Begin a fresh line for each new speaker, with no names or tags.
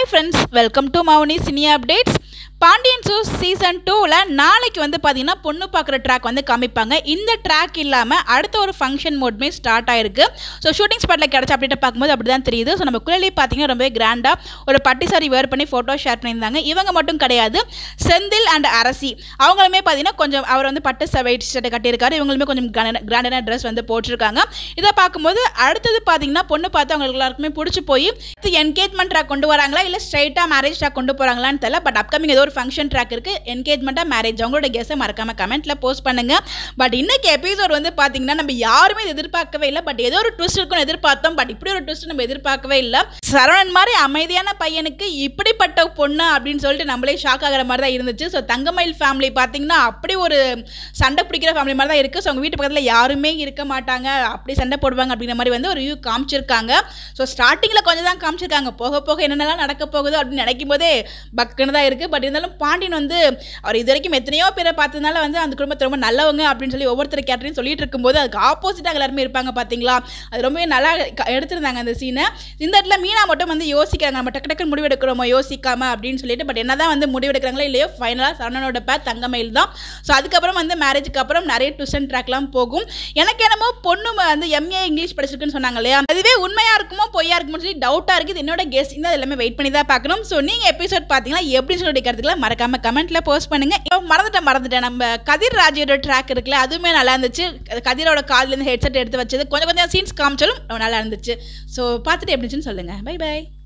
friends welcome to Mouni cine updates Pandian சூஸ் season டூவில் நாளைக்கு வந்து பார்த்தீங்கன்னா பொண்ணு பார்க்குற ட்ராக் வந்து காமிப்பாங்க இந்த ட்ராக் இல்லாமல் அடுத்த ஒரு ஃபங்க்ஷன் மோட்மே ஸ்டார்ட் ஆயிருக்கு ஸோ ஷூட்டிங் ஸ்பாட்டில் கிடச்ச அப்டேட்டை பார்க்கும்போது அப்படி தான் தெரியுது ஸோ நம்ம குழலி பார்த்தீங்கன்னா ரொம்பவே கிராண்டாக ஒரு பட்டி சாரி வேர் பண்ணி ஃபோட்டோ ஷேர் பண்ணியிருந்தாங்க இவங்க மட்டும் கிடையாது செந்தில் அண்ட் அரசி அவங்களுமே பார்த்தீங்கன்னா கொஞ்சம் அவர் வந்து பட்டு வெயிட் ஷர்ட்டை கட்டியிருக்காரு இவங்களுமே கொஞ்சம் கிராண்டான ட்ரெஸ் வந்து போட்டிருக்காங்க இதை பார்க்கும்போது அடுத்தது பார்த்தீங்கன்னா பொண்ணு பார்த்து அவங்களுக்கு எல்லாருக்குமே பிடிச்சி போய் என்கேஜ்மெண்ட் ட்ராக் கொண்டு வராங்களா இல்லை ஸ்ட்ரைட்டாக மேரேஜ் ட்ராக் கொண்டு போகிறாங்களான்னு தெரியல பட் அப்கமிங் ஏதோ ஒரு ஃபங்க்ஷன் ட்ராக் இருக்குது என்கேஜ்மெண்ட்டாக மேரேஜ் அவங்களோட கெஸை மறக்காம கமெண்ட்டில் போஸ்ட் பண்ணுங்க பட் இன்னைக்கு எபிசோட் வந்து பார்த்தீங்கன்னா நம்ம யாருமே இதை எதிர்பார்க்கவே இல்லை பட் ஏதோ ஒரு ட்விஸ்ட் இருக்குன்னு எதிர்பார்த்தோம் பட் இப்படி ஒரு ட்விஸ்ட் நம்ம எதிர்பார்க்கவே இல்லை சரவணன் மாதிரி அமைதியான பையனுக்கு இப்படிப்பட்ட பொண்ணு அப்படின்னு சொல்லிட்டு நம்மளே ஷாக் ஆகிற மாதிரி தான் இருந்துச்சு ஸோ தங்கமயில் ஃபேமிலி பார்த்தீங்கன்னா அப்படி ஒரு சண்டை பிடிக்கிற ஃபேமிலி மாதிரி தான் இருக்குது ஸோ அவங்க வீட்டு பக்கத்தில் யாருமே இருக்க மாட்டாங்க அப்படி சண்டை போடுவாங்க அப்படிங்கிற மாதிரி வந்து ஒரு வியூ காமிச்சிருக்காங்க ஸோ ஸ்டார்டிங்கில் கொஞ்சம் தான் காமிச்சிருக்காங்க போக போக என்னென்னலாம் நடக்க போகுது அப்படின்னு நினைக்கும் போதே பக்குன்னு தான் இருக்குது பட் இருந்தாலும் பாண்டியன் வந்து அவர் இது வரைக்கும் எத்தனையோ பேரை பார்த்ததுனால வந்து அந்த குடும்பத்தை ரொம்ப நல்லவங்க அப்படின்னு சொல்லி ஒவ்வொருத்தர் கேட்டரையும் சொல்லிட்டு இருக்கும்போது அதுக்கு ஆப்போசிட்டாக எல்லாருமே இருப்பாங்க பார்த்தீங்களா அது ரொம்பவே நல்லா க- எடுத்திருந்தாங்க அந்த சீனை இந்த இடத்துல மீனா மட்டும் வந்து யோசிக்கிறாங்க நம்ம டக்கு டக்குன்னு முடிவெடுக்கிறோமோ யோசிக்காம அப்படின்னு சொல்லிட்டு பட் என்னதான் வந்து முடிவெடுக்கிறாங்களோ இல்லையோ ஃபைனலாக சரணனோட பேர் தங்கமயில் தான் ஸோ அதுக்கப்புறம் வந்து மேரேஜுக்கு அப்புறம் நிறைய டுஷன் ட்ராக்லாம் போகும் எனக்கு என்னமோ பொண்ணு ம- வந்து எம்ஏ இங்கிலீஷ் படிச்சிருக்குன்னு சொன்னாங்க இல்லையா அதுவே உண்மையா இருக்குமோ பொய்யா இருக்குமோ சொல்லி டவுட்டாக இருக்குது இது என்னோட கெஸ் இந்த எல்லாமே வெயிட் பண்ணி தான் பார்க்கணும் ஸோ நீங்கள் எபிசோட் பார்த்தீங்கன்னா எப்படின்னு சொல்லி கருத்துக்களை மறக்காம கமெண்ட்ல போஸ்ட் பண்ணுங்க இப்போ மறந்துட்டேன் மறந்துட்டேன் நம்ம கதிர் ராஜோட ட்ராக் இருக்குல்ல அதுவுமே நல்லா இருந்துச்சு கதிரோட காதுல இருந்து ஹெட்செட் எடுத்து வச்சது கொஞ்சம் கொஞ்சம் சீன்ஸ் காமிச்சாலும் நல்லா இருந்துச்சு ஸோ பார்த்துட்டு எப்படி இருந்துச்சுன்னு சொல்லுங்க பை பை